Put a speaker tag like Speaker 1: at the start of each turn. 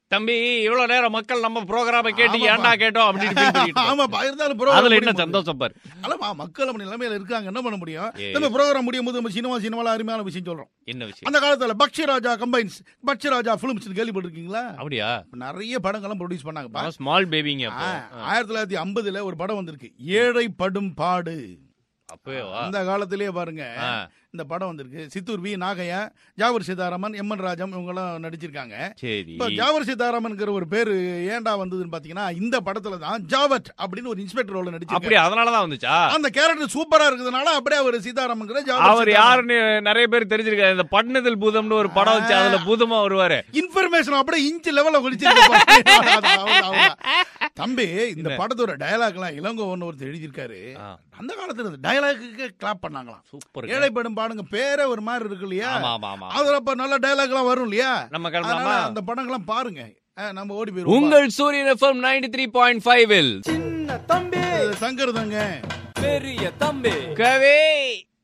Speaker 1: தம்பி இவ்வளவு நேரம் மக்கள் நம்ம ப்ரோக்ராம கேட்டு
Speaker 2: ஆமாப்பா.
Speaker 1: ஏன்டா கேட்டோம் அப்படின்னு feel பண்ணிட்டு இருப்பாங்க.
Speaker 2: ஆமாப்பா இருந்தாலும் program
Speaker 1: அதுல என்ன
Speaker 2: முடியும் போது.
Speaker 1: சந்தோஷம் பாரு
Speaker 2: அல்லப்பா மக்கள் அப்படி நிலைமையில இருக்காங்க என்ன பண்ண முடியும்
Speaker 1: ஏய்.
Speaker 2: நம்ம ப்ரோக்ராம் முடியும் போது நம்ம சினிமா சினிமால அருமையான விஷயம் சொல்றோம்
Speaker 1: என்ன விஷயம்
Speaker 2: அந்த காலத்துல பக்ஷி ராஜா கம்பைன்ஸ் பக்ஷி ராஜா பிலிம்ஸ் கேள்விப்பட்டிருக்கீங்களா
Speaker 1: அப்படியா
Speaker 2: நிறைய படங்களும் ப்ரொடியூஸ் பண்ணாங்க
Speaker 1: ஸ்மால் பேபிங்க அப்போ
Speaker 2: ஆயிரத்தி தொள்ளாயிரத்தி ஐம்பதுல ஒரு படம் வந்திருக்கு ஏழை படும் பாடு
Speaker 1: அப்பவே வா
Speaker 2: அந்த காலத்திலேயே பாருங்க
Speaker 1: ஆ.
Speaker 2: இந்த படம் வந்திருக்கு Chittoor V Nagaiah Javar Seetharaman M N Rajam இவங்க எல்லாம் நடிச்சிருக்காங்க
Speaker 1: சரி
Speaker 2: இப்ப ஜாவர் சீதாராமன்ங்கிற ஒரு பேரு ஏன்டா வந்ததுன்னு பாத்தீங்கன்னா இந்த படத்துல தான் ஜாவட் அப்படின்னு ஒரு இன்ஸ்பெக்டர் ரோல
Speaker 1: அப்படி
Speaker 2: நடிச்சிருக்காரு
Speaker 1: அதனாலதான் வந்துச்சா
Speaker 2: அந்த கேரக்டர் சூப்பரா இருக்குதுனால அப்படியே அவர் சீதாராமன்கிற
Speaker 1: அவர் யாருன்னு நிறைய பேர் தெரிஞ்சிருக்காரு இந்த பட்டணத்தில் பூதம்னு ஒரு படம் வச்சு அதுல பூதமா வருவாரு
Speaker 2: இன்ஃபர்மேஷன் அப்படியே இன்ச் லெவல்ல ஒழிச்சிருக்காரு தம்பி இந்த படத்தோட டயலாக் எல்லாம் இளங்கோவன் ஒருத்தர் எழுதியிருக்காரு
Speaker 1: ஆ.
Speaker 2: அந்த காலத்துல இந்த டயலாக்கு கிளாப் பண்ணாங்களாம்
Speaker 1: சூப்பர்
Speaker 2: ஏழை படும் பாடுங்க பேரே ஒரு மாதிரி இருக்கு இல்லையா
Speaker 1: ஆமா ஆமா ஆமா
Speaker 2: அதுல அப்ப நல்ல டயலாக் எல்லாம் வரும் இல்லையா
Speaker 1: நம்ம
Speaker 2: அதனால
Speaker 1: கிளம்பலாமா
Speaker 2: அந்த படங்கள்லாம் பாருங்க ஆ, நம்ம ஓடி போயிருவோம்
Speaker 1: உங்கள் Suryan FM ninety three point five
Speaker 3: சின்ன தம்பி
Speaker 2: சங்கர் தாங்க
Speaker 3: பெரிய தம்பி
Speaker 1: கவே